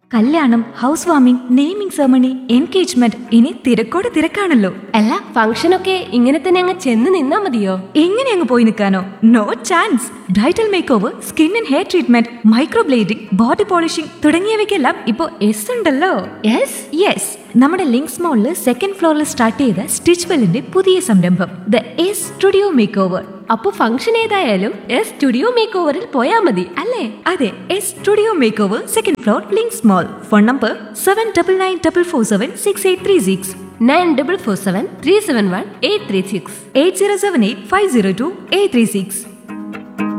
കല്യാണം house warming naming ceremony engagement ഇനി തിരക്കോട് തിരക്കാണല്ലോ അല്ല ഫംഗ്ഷനൊക്കെ ഇങ്ങനെ തന്നെ അങ്ങ് ചെന്ന് നിന്നാ മതിയോ എങ്ങനെ അങ്ങ് പോയി നിൽക്കാനോ no chance bridal makeover skin and hair treatment microblading body polishing തുടങ്ങിയവയ്ക്കെല്ലാം ഇപ്പോൾ എസ് ഉണ്ടല്ലോ യെസ് യെസ് നമ്മുടെ ലിങ്ക്സ് മോളിൽ സെക്കൻഡ് ഫ്ലോറിൽ സ്റ്റാർട്ട് ചെയ്ത സ്റ്റിച്ച് വെല്ലിന്റെ പുതിയ സംരംഭം the S studio makeover അപ്പൊ ഫംഗ്ഷൻ ഏതായാലും എസ് സ്റ്റുഡിയോ മേക്ക് ഓവറിൽ പോയാ മതി അല്ലേ അതെ S studio makeover second floor Links mall phone number seven double nine double four seven six eight three six nine double four seven three seven one eight three six eight zero seven eight five zero two eight three six